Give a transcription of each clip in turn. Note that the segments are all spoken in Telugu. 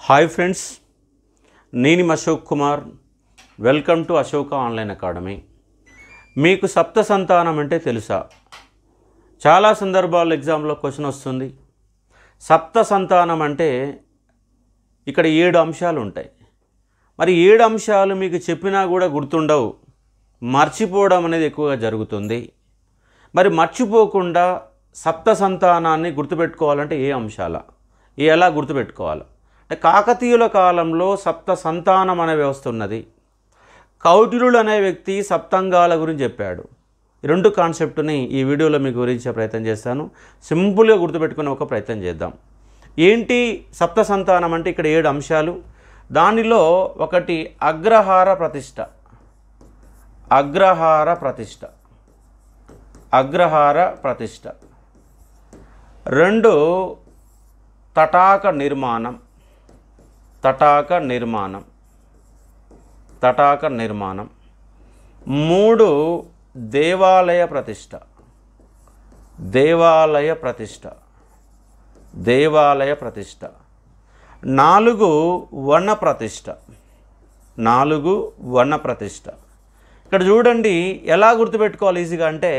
హాయ్ ఫ్రెండ్స్ నేను Ashok Kumar welcome to Ashoka online academy మీకు సప్త సంతానం అంటే తెలుసా చాలా సందర్భాల్లో ఎగ్జామ్లో క్వశ్చన్ వస్తుంది సప్త సంతానం అంటే ఇక్కడ ఏడు అంశాలు ఉంటాయి మరి ఏడు అంశాలు మీకు చెప్పినా కూడా గుర్తుండవు మర్చిపోవడం అనేది ఎక్కువగా జరుగుతుంది మరి మర్చిపోకుండా సప్త సంతానాన్ని గుర్తుపెట్టుకోవాలంటే ఏ అంశాల ఏ ఎలా గుర్తుపెట్టుకోవాలి అంటే కాకతీయుల కాలంలో సప్త సంతానం అనే వ్యవస్థ ఉన్నది కౌటిలుడు అనే వ్యక్తి సప్తంగాల గురించి చెప్పాడు ఈ రెండు కాన్సెప్ట్ని ఈ వీడియోలో మీకు వివరించే ప్రయత్నం చేస్తాను సింపుల్గా గుర్తుపెట్టుకునే ఒక ప్రయత్నం చేద్దాం ఏంటి సప్త సంతానం అంటే ఇక్కడ ఏడు అంశాలు దానిలో ఒకటి అగ్రహార ప్రతిష్ట అగ్రహార ప్రతిష్ట అగ్రహార ప్రతిష్ట రెండు తటాక నిర్మాణం తటాక నిర్మాణం తటాక నిర్మాణం మూడు దేవాలయ ప్రతిష్ట దేవాలయ ప్రతిష్ట దేవాలయ ప్రతిష్ట నాలుగు వన ప్రతిష్ట నాలుగు వన ప్రతిష్ట ఇక్కడ చూడండి ఎలా గుర్తుపెట్టుకోవాలి ఈజీగా అంటే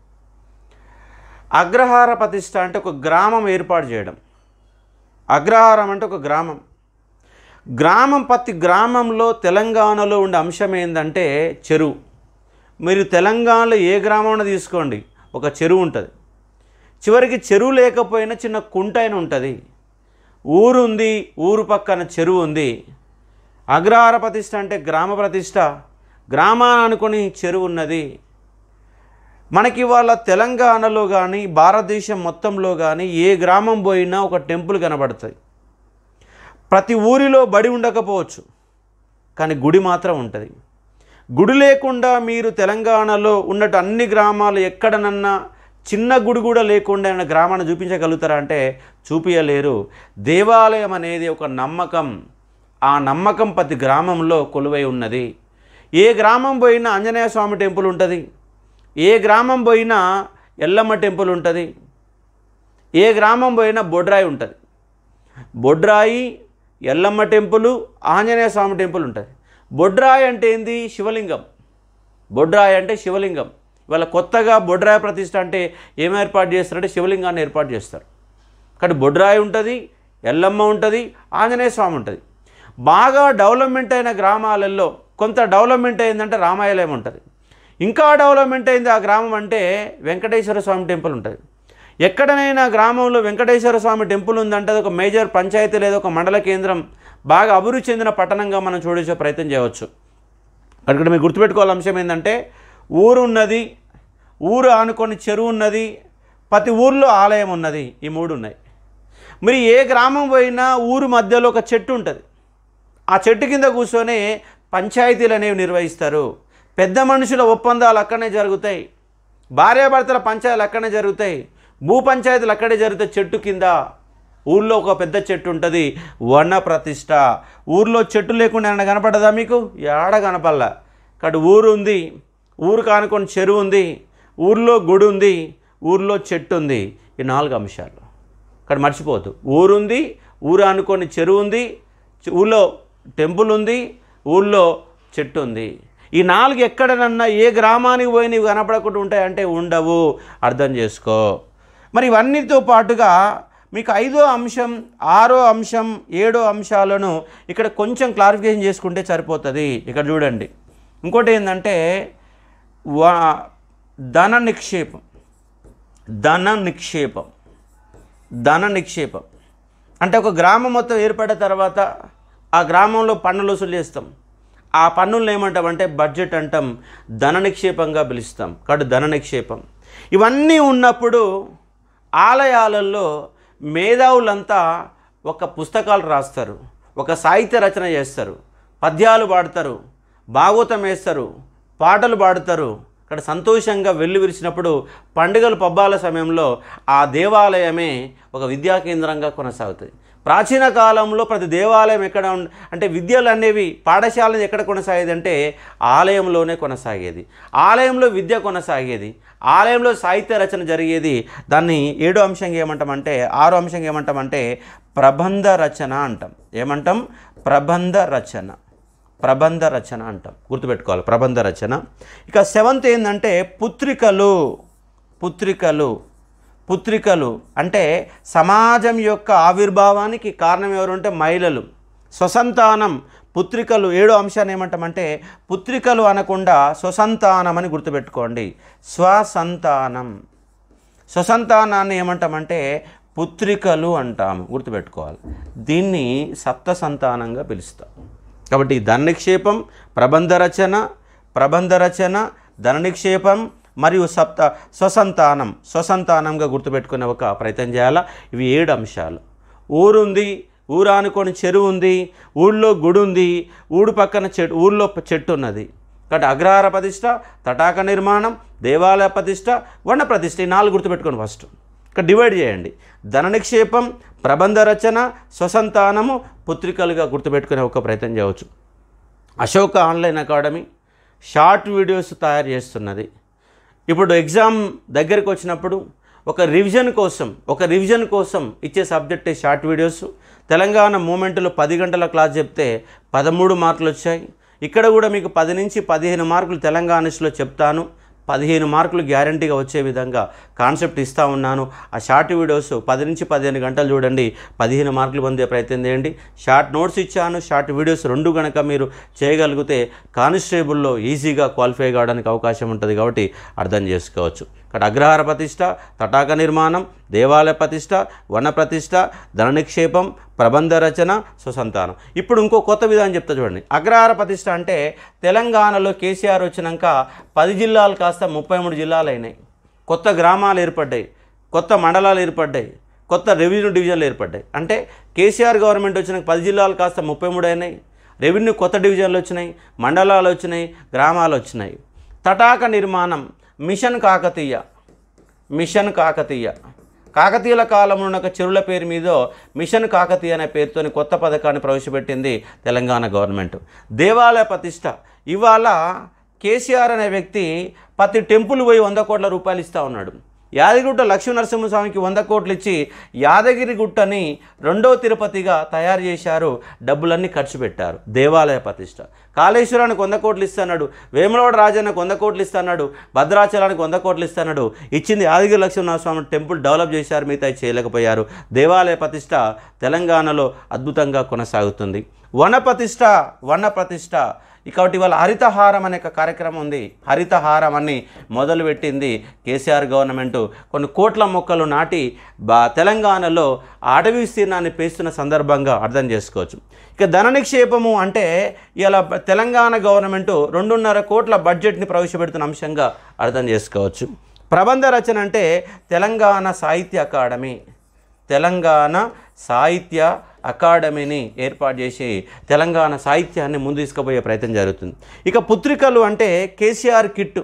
అగ్రహార ప్రతిష్ట అంటే ఒక గ్రామం ఏర్పాటు చేయడం అగ్రహారం అంటే ఒక గ్రామం గ్రామం ప్రతి గ్రామంలో తెలంగాణలో ఉండే అంశం ఏంటంటే చెరువు మీరు తెలంగాణలో ఏ గ్రామం తీసుకోండి ఒక చెరువు ఉంటుంది చివరికి చెరువు లేకపోయినా చిన్న కుంట అయిన ఉంటుంది ఊరు ఉంది ఊరు పక్కన చెరువు ఉంది అగ్రహార ప్రతిష్ట అంటే గ్రామ ప్రతిష్ట గ్రామాన్ని అనుకొని చెరువు ఉన్నది మనకి ఇవాళ తెలంగాణలో కానీ భారతదేశం మొత్తంలో కానీ ఏ గ్రామం పోయినా ఒక టెంపుల్ కనబడుతుంది ప్రతి ఊరిలో బడి ఉండకపోవచ్చు కానీ గుడి మాత్రం ఉంటుంది గుడి లేకుండా మీరు తెలంగాణలో ఉన్నట్టు అన్ని గ్రామాలు ఎక్కడనన్నా చిన్న గుడి కూడా లేకుండా ఏమైనా గ్రామాన్ని చూపించగలుగుతారా అంటే చూపించలేరు దేవాలయం అనేది ఒక నమ్మకం ఆ నమ్మకం ప్రతి గ్రామంలో కొలువై ఉన్నది ఏ గ్రామం పోయినా ఆంజనేయ స్వామి టెంపుల్ ఉంటుంది ఏ గ్రామం పోయినా ఎల్లమ్మ టెంపుల్ ఉంటుంది ఏ గ్రామం పోయినా బొడ్రాయి ఉంటుంది బొడ్రాయి ఎల్లమ్మ టెంపుల్ ఆంజనేయ స్వామి టెంపుల్ ఉంటుంది బొడ్రాయి అంటే ఏంది శివలింగం బొడ్రాయి అంటే శివలింగం ఇవాళ కొత్తగా బొడ్రాయి ప్రతిష్ట అంటే ఏం ఏర్పాటు చేస్తారంటే శివలింగాన్ని ఏర్పాటు చేస్తారు కానీ బొడ్రాయి ఉంటుంది ఎల్లమ్మ ఉంటుంది ఆంజనేయ స్వామి ఉంటుంది బాగా డెవలప్మెంట్ అయిన గ్రామాలలో కొంత డెవలప్మెంట్ అయిందంటే రామాయలయం ఉంటుంది ఇంకా డెవలప్మెంట్ అయింది ఆ గ్రామం అంటే వెంకటేశ్వర స్వామి టెంపుల్ ఉంటుంది ఎక్కడనైనా గ్రామంలో వెంకటేశ్వర స్వామి టెంపుల్ ఉందంటే అది ఒక మేజర్ పంచాయతీ లేదా ఒక మండల కేంద్రం బాగా అభివృద్ధి చెందిన పట్టణంగా మనం చూడించే ప్రయత్నం చేయవచ్చు అక్కడ మీరు గుర్తుపెట్టుకోవాల అంశం ఏంటంటే ఊరు ఉన్నది ఊరు ఆనుకొని చెరువు ఉన్నది ప్రతి ఊర్లో ఆలయం ఉన్నది ఈ మూడు ఉన్నాయి మరి ఏ గ్రామం పోయినా ఊరు మధ్యలో ఒక చెట్టు ఉంటుంది ఆ చెట్టు కింద కూర్చొని పంచాయతీలు అనేవి నిర్వహిస్తారు పెద్ద మనుషుల ఒప్పందాలు అక్కడనే జరుగుతాయి భార్యాభర్తల పంచాయతీలు అక్కడనే జరుగుతాయి భూ పంచాయతీలు అక్కడే జరుగుతాయి చెట్టు కింద ఊర్లో ఒక పెద్ద చెట్టు ఉంటుంది వన ప్రతిష్ట ఊర్లో చెట్టు లేకుండా ఏమైనా కనపడదా మీకు ఏడ కనపల్లా ఇక్కడ ఊరు ఉంది ఊరు కానుకొని చెరువు ఉంది ఊర్లో గుడి ఉంది ఊర్లో చెట్టు ఉంది ఈ నాలుగు అంశాలు ఇక్కడ మర్చిపోవద్దు ఊరుంది ఊరు అనుకొని చెరువు ఉంది చె- ఊళ్ళో టెంపుల్ ఉంది ఊళ్ళో చెట్టు ఉంది ఈ నాలుగు ఎక్కడనన్నా ఏ గ్రామానికి పోయి నీవు కనపడకుండా ఉంటాయంటే ఉండవు అర్థం చేసుకో మరి ఇవన్నిటితో పాటుగా మీకు ఐదో అంశం ఆరో అంశం ఏడో అంశాలను ఇక్కడ కొంచెం క్లారిఫికేషన్ చేసుకుంటే సరిపోతుంది ఇక్కడ చూడండి ఇంకోటి ఏంటంటే వా ధన నిక్షేపం ధన నిక్షేపం ధన నిక్షేపం అంటే ఒక గ్రామం మొత్తం ఏర్పడిన తర్వాత ఆ గ్రామంలో పన్నులు వసూలు చేస్తాం ఆ పన్నులను ఏమంటామంటే బడ్జెట్ అంటాం ధన నిక్షేపంగా పిలుస్తాం కాబట్టి ధన నిక్షేపం ఇవన్నీ ఉన్నప్పుడు ఆలయాలలో మేధావులంతా ఒక పుస్తకాలు రాస్తారు ఒక సాహిత్య రచన చేస్తారు పద్యాలు పాడతారు భాగవతం వేస్తారు పాటలు పాడతారు ఇక్కడ సంతోషంగా వెళ్ళి విరిచినప్పుడు పండుగలు పబ్బాల సమయంలో ఆ దేవాలయమే ఒక విద్యా కేంద్రంగా కొనసాగుతుంది ప్రాచీన కాలంలో ప్రతి దేవాలయం ఎక్కడ ఉండ అంటే విద్యలు అనేవి పాఠశాల ఎక్కడ కొనసాగేది అంటే ఆలయంలోనే కొనసాగేది ఆలయంలో విద్య కొనసాగేది ఆలయంలో సాహిత్య రచన జరిగేది దాన్ని ఏడో అంశంగా ఏమంటామంటే ఆరో అంశంగా ఏమంటామంటే ప్రబంధ రచన అంటాం ఏమంటాం ప్రబంధ రచన ప్రబంధ రచన అంటాం గుర్తుపెట్టుకోవాలి ప్రబంధ రచన ఇక సెవెంత్ ఏంటంటే పుత్రికలు పుత్రికలు పుత్రికలు అంటే సమాజం యొక్క ఆవిర్భావానికి కారణం ఎవరు అంటే మహిళలు స్వసంతానం పుత్రికలు ఏడో అంశాన్ని ఏమంటామంటే పుత్రికలు అనకుండా స్వసంతానం అని గుర్తుపెట్టుకోండి స్వసంతానం స్వసంతానాన్ని ఏమంటామంటే పుత్రికలు అంటాము గుర్తుపెట్టుకోవాలి దీన్ని సప్త సంతానంగా పిలుస్తాం కాబట్టి ధన నిక్షేపం ప్రబంధ రచన ప్రబంధ రచన ధన నిక్షేపం మరియు సప్త స్వసంతానం స్వసంతానంగా గుర్తుపెట్టుకునే ఒక ప్రయత్నం చేయాలా ఇవి ఏడు అంశాలు ఊరుంది ఊరు ఆనుకొని చెరువు ఉంది ఊళ్ళో గుడి ఉంది ఊడు పక్కన చెట్టు ఊళ్ళో చెట్టు ఉన్నది కాబట్టి అగ్రహార ప్రతిష్ట తటాక నిర్మాణం దేవాలయ ప్రతిష్ట వన ప్రతిష్ట ఈ నాలుగు గుర్తుపెట్టుకోండి ఫస్ట్ ఇక్కడ డివైడ్ చేయండి ధన నిక్షేపం ప్రబంధ రచన స్వసంతానము పుత్రికలుగా గుర్తుపెట్టుకునే ఒక ప్రయత్నం చేయవచ్చు Ashoka online academy short videos తయారు చేస్తున్నది ఇప్పుడు ఎగ్జామ్ దగ్గరికి వచ్చినప్పుడు ఒక రివిజన్ కోసం ఒక రివిజన్ కోసం ఇచ్చే సబ్జెక్టే షార్ట్ వీడియోస్ తెలంగాణ మూమెంట్లో పది గంటల క్లాస్ చెప్తే పదమూడు మార్కులు వచ్చాయి ఇక్కడ కూడా మీకు పది నుంచి పదిహేను మార్కులు తెలంగాణలో చెప్తాను పదిహేను మార్కులు గ్యారంటీగా వచ్చే విధంగా కాన్సెప్ట్ ఇస్తూ ఉన్నాను ఆ షార్ట్ వీడియోస్ పది నుంచి పదిహేను గంటలు చూడండి పదిహేను మార్కులు పొందే ప్రయత్నం చేయండి షార్ట్ నోట్స్ ఇచ్చాను షార్ట్ వీడియోస్ రెండు గనక మీరు చేయగలిగితే కానిస్టేబుల్లో ఈజీగా క్వాలిఫై కావడానికి అవకాశం ఉంటుంది కాబట్టి అర్థం చేసుకోవచ్చు ఇక్కడ అగ్రహార ప్రతిష్ట తటాక నిర్మాణం దేవాలయ ప్రతిష్ట వన ప్రతిష్ట ధన నిక్షేపం ప్రబంధ రచన సుసంతానం ఇప్పుడు ఇంకో కొత్త విధానం చెప్తా చూడండి అగ్రహార ప్రతిష్ట అంటే తెలంగాణలో కేసీఆర్ వచ్చినాక పది జిల్లాలు కాస్త ముప్పై మూడు జిల్లాలు అయినాయి కొత్త గ్రామాలు ఏర్పడ్డాయి కొత్త మండలాలు ఏర్పడ్డాయి కొత్త రెవెన్యూ డివిజన్లు ఏర్పడ్డాయి అంటే కేసీఆర్ గవర్నమెంట్ వచ్చినాక పది జిల్లాలు కాస్త ముప్పై మూడు అయినాయి రెవెన్యూ కొత్త డివిజన్లు వచ్చినాయి మండలాలు వచ్చినాయి గ్రామాలు వచ్చినాయి తటాక నిర్మాణం మిషన్ కాకతీయ మిషన్ కాకతీయ కాకతీయుల కాలంలో ఉన్న ఒక చెరువుల పేరు మీద మిషన్ కాకతీయ అనే పేరుతోని కొత్త పథకాన్ని ప్రవేశపెట్టింది తెలంగాణ గవర్నమెంట్ దేవాలయ ప్రతిష్ట ఇవాళ కేసీఆర్ అనే వ్యక్తి ప్రతి టెంపుల్ పోయి వంద కోట్ల రూపాయలు ఇస్తూ ఉన్నాడు యాదగిరిగుట్ట లక్ష్మీ నరసింహస్వామికి వంద కోట్లు ఇచ్చి యాదగిరి గుట్టని రెండో తిరుపతిగా తయారు చేశారు డబ్బులన్నీ ఖర్చు పెట్టారు దేవాలయ ప్రతిష్ట కాళేశ్వరానికి వంద కోట్లు ఇస్తున్నాడు వేములవాడ రాజన్నకు వంద కోట్లు ఇస్తున్నాడు భద్రాచలానికి వంద కోట్లు ఇస్తున్నాడు ఇచ్చింది యాదగిరి లక్ష్మీనరస్వామి టెంపుల్ డెవలప్ చేశారు మిగతా చేయలేకపోయారు దేవాలయ ప్రతిష్ట తెలంగాణలో అద్భుతంగా కొనసాగుతుంది వన ప్రతిష్ట వన ప్రతిష్ట కాబట్టి ఇవాళ హరితహారం అనే ఒక కార్యక్రమం ఉంది హరితహారం అని మొదలుపెట్టింది కేసీఆర్ గవర్నమెంట్ కొన్ని కోట్ల మొక్కలు నాటి బా తెలంగాణలో అటవీ విస్తీర్ణాన్ని పెంచుతున్న సందర్భంగా అర్థం చేసుకోవచ్చు ఇక ధన నిక్షేపము అంటే ఇలా తెలంగాణ గవర్నమెంట్ రెండున్నర కోట్ల బడ్జెట్ని ప్రవేశపెడుతున్న అంశంగా అర్థం చేసుకోవచ్చు ప్రబంధ రచన అంటే తెలంగాణ సాహిత్య అకాడమీ తెలంగాణ సాహిత్య అకాడమీని ఏర్పాటు చేసి తెలంగాణ సాహిత్యాన్ని ముందు తీసుకుపోయే ప్రయత్నం జరుగుతుంది ఇక పుత్రికలు అంటే కేసీఆర్ కిట్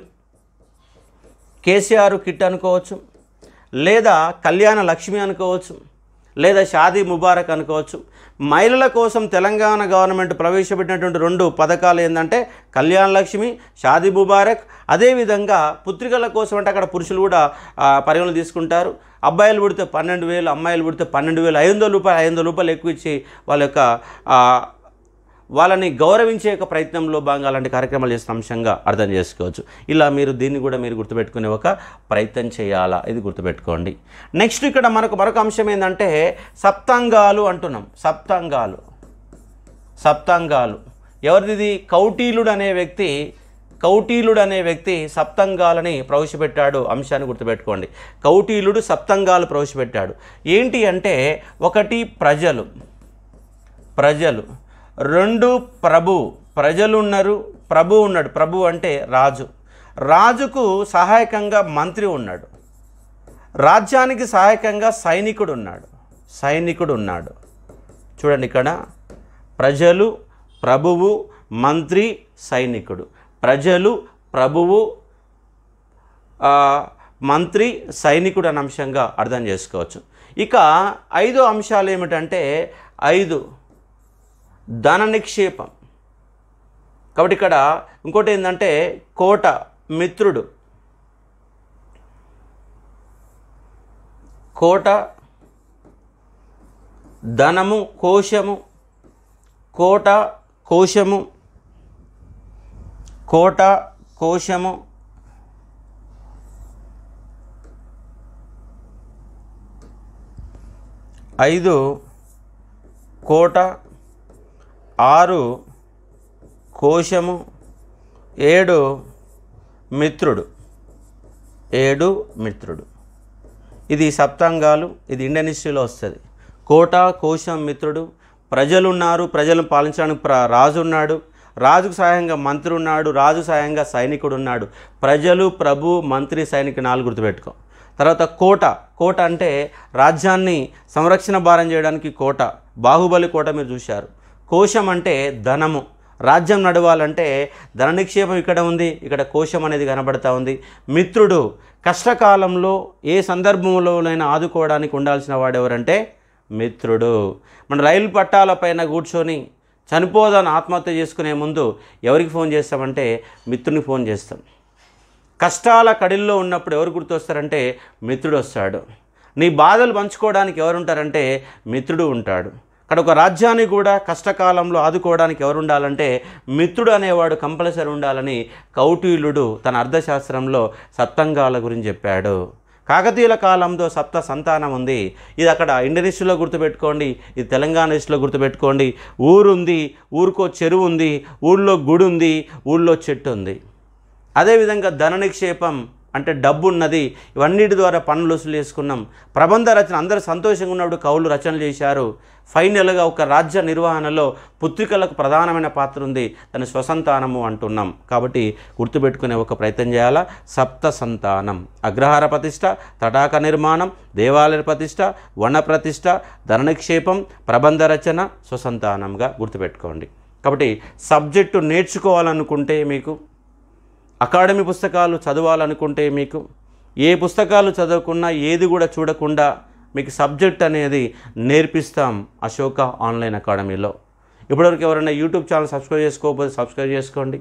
కేసీఆర్ కిట్ అనుకోవచ్చు లేదా కళ్యాణ లక్ష్మి అనుకోవచ్చు లేదా షాదీ ముబారక్ అనుకోవచ్చు మహిళల కోసం తెలంగాణ గవర్నమెంట్ ప్రవేశపెట్టినటువంటి రెండు పథకాలు ఏంటంటే కళ్యాణ లక్ష్మి షాదీ ముబారక్ అదేవిధంగా పుత్రికల కోసం అంటే అక్కడ పురుషులు కూడా ఆ, పరిగణలు తీసుకుంటారు అబ్బాయిలు పుడితే పన్నెండు వేలు అమ్మాయిలు పుడితే పన్నెండు వేలు ఐదు వందల రూపాయలు ఐదు వందల రూపాయలు ఎక్కువ ఇచ్చి వాళ్ళ యొక్క ఆ, వాళ్ళని గౌరవించే ఒక ప్రయత్నంలో భాగంగా అలాంటి కార్యక్రమాలు చేసిన అంశంగా అర్థం చేసుకోవచ్చు ఇలా మీరు దీన్ని కూడా మీరు గుర్తుపెట్టుకునే ఒక ప్రయత్నం చేయాలా ఇది గుర్తుపెట్టుకోండి నెక్స్ట్ ఇక్కడ మనకు మరొక అంశం ఏంటంటే సప్తాంగాలు అంటున్నాం సప్తాంగాలు సప్తాంగాలు ఎవరిది కౌటీలుడు అనే వ్యక్తి కౌటీలుడు అనే వ్యక్తి సప్తంగాలని ప్రవేశపెట్టాడు అంశాన్ని గుర్తుపెట్టుకోండి కౌటీలుడు సప్తంగాలు ప్రవేశపెట్టాడు ఏంటి అంటే ఒకటి ప్రజలు ప్రజలు రెండు ప్రభు ప్రజలు ఉన్నారు ప్రభు ఉన్నాడు ప్రభు అంటే రాజు రాజుకు సహాయకంగా మంత్రి ఉన్నాడు రాజ్యానికి సహాయకంగా సైనికుడు ఉన్నాడు సైనికుడు ఉన్నాడు చూడండి ఇక్కడ ప్రజలు ప్రభువు మంత్రి సైనికుడు ప్రజలు ప్రభువు ఆ, మంత్రి సైనికుడు అనే అంశంగా అర్థం చేసుకోవచ్చు ఇక ఐదో అంశాలు ఏమిటంటే ఐదు ధన నిక్షేపం కాబట్టి ఇక్కడ ఇంకోటి ఏంటంటే కోట మిత్రుడు కోట ధనము కోశము కోట కోశము కోట కోశము ఐదు కోట ఆరు కోశము ఏడు మిత్రుడు ఏడు మిత్రుడు ఇది సప్తాంగాలు ఇది ఇండియన్ హిస్టరీలో వస్తుంది కోట కోశం మిత్రుడు ప్రజలు ఉన్నారు ప్రజలను పాలించడానికి ప్ర రాజు ఉన్నాడు రాజుకు సహాయంగా మంత్రి ఉన్నాడు రాజు సహాయంగా సైనికుడు ఉన్నాడు ప్రజలు ప్రభు మంత్రి సైనికుడు నాలుగు గుర్తుపెట్టుకో తర్వాత కోట కోట అంటే రాజ్యాన్ని సంరక్షణ భారం చేయడానికి కోట బాహుబలి కోట మీరు చూశారు కోశం అంటే ధనము రాజ్యం నడవాలంటే ధన నిక్షేపం ఇక్కడ ఉంది ఇక్కడ కోశం అనేది కనబడతా ఉంది మిత్రుడు కష్టకాలంలో ఏ సందర్భంలోనైనా ఆదుకోవడానికి ఉండాల్సిన వాడు ఎవరంటే మిత్రుడు మన రైలు పట్టాలపైన కూర్చొని చనిపోదాన్ని ఆత్మహత్య చేసుకునే ముందు ఎవరికి ఫోన్ చేస్తామంటే మిత్రునికి ఫోన్ చేస్తాం కష్టాల కడిల్లో ఉన్నప్పుడు ఎవరు గుర్తొస్తారంటే మిత్రుడు వస్తాడు నీ బాధలు పంచుకోవడానికి ఎవరు ఉంటారంటే మిత్రుడు ఉంటాడు అక్కడ ఒక రాజ్యాన్ని కూడా కష్టకాలంలో ఆదుకోవడానికి ఎవరు ఉండాలంటే మిత్రుడు అనేవాడు కంపల్సరీ ఉండాలని కౌటిల్యుడు తన అర్థశాస్త్రంలో సప్తంగాల గురించి చెప్పాడు కాకతీయుల కాలంలో సప్త సంతానం ఉంది ఇది అక్కడ ఇండియన్ హిస్టరీలో గుర్తుపెట్టుకోండి ఇది తెలంగాణ హిస్టరీలో గుర్తుపెట్టుకోండి ఊరుంది ఊరికో చెరువు ఉంది ఊళ్ళో గుడి ఉంది ఊళ్ళో చెట్టు ఉంది అదేవిధంగా ధన నిక్షేపం అంటే డబ్బు ఉన్నది ఇవన్నిటి ద్వారా పనులు వసూలు చేసుకున్నాం ప్రబంధ రచన అందరూ సంతోషంగా ఉన్నప్పుడు కవులు రచనలు చేశారు ఫైనల్గా ఒక రాజ్య నిర్వహణలో పుత్రికలకు ప్రధానమైన పాత్ర ఉంది దాని స్వసంతానము అంటున్నాం కాబట్టి గుర్తుపెట్టుకునే ఒక ప్రయత్నం చేయాలా సప్త సంతానం అగ్రహార ప్రతిష్ట తటాక నిర్మాణం దేవాలయ ప్రతిష్ట వన ప్రతిష్ట ధన నిక్షేపం ప్రబంధ రచన స్వసంతానంగా గుర్తుపెట్టుకోండి కాబట్టి సబ్జెక్టు నేర్చుకోవాలనుకుంటే మీకు అకాడమీ పుస్తకాలు చదవాలనుకుంటే మీకు ఏ పుస్తకాలు చదవకున్నా ఏది కూడా చూడకుండా మీకు సబ్జెక్ట్ అనేది నేర్పిస్తాం అశోక ఆన్లైన్ అకాడమీలో ఇప్పటివరకు ఎవరైనా యూట్యూబ్ ఛానల్ సబ్స్క్రైబ్ చేసుకోకపోతే సబ్స్క్రైబ్ చేసుకోండి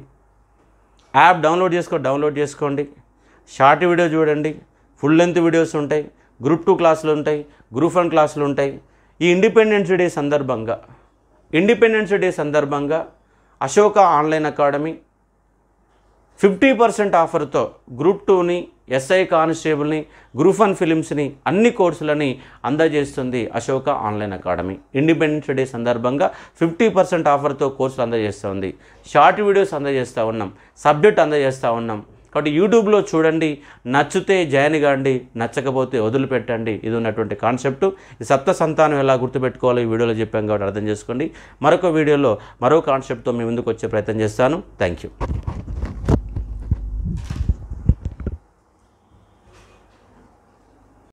యాప్ డౌన్లోడ్ చేసుకో డౌన్లోడ్ చేసుకోండి షార్ట్ వీడియో చూడండి ఫుల్ లెంత్ వీడియోస్ ఉంటాయి గ్రూప్ టూ క్లాసులు ఉంటాయి గ్రూప్ వన్ క్లాసులు ఉంటాయి ఈ ఇండిపెండెన్స్ డే సందర్భంగా ఇండిపెండెన్స్ డే సందర్భంగా Ashoka online academy fifty percent ఆఫర్తో గ్రూప్ టూని ఎస్ఐ కానిస్టేబుల్ని గ్రూప్ వన్ ఫిలిమ్స్ని అన్ని కోర్సులని అందజేస్తుంది Ashoka online academy independence day సందర్భంగా ఫిఫ్టీ పర్సెంట్ ఆఫర్తో కోర్సులు అందజేస్తుంది షార్ట్ వీడియోస్ అందజేస్తూ ఉన్నాం సబ్జెక్ట్ అందజేస్తూ ఉన్నాం కాబట్టి యూట్యూబ్లో చూడండి నచ్చితే జాయిన్ కాండి నచ్చకపోతే వదిలిపెట్టండి ఇది ఉన్నటువంటి కాన్సెప్ట్ ఈ సప్త సంతానం ఎలా గుర్తుపెట్టుకోవాలో ఈ వీడియోలో చెప్పాం కాబట్టి అర్థం చేసుకోండి మరొక వీడియోలో మరో కాన్సెప్ట్తో మీ ముందుకు వచ్చే ప్రయత్నం చేస్తాను థ్యాంక్ యూ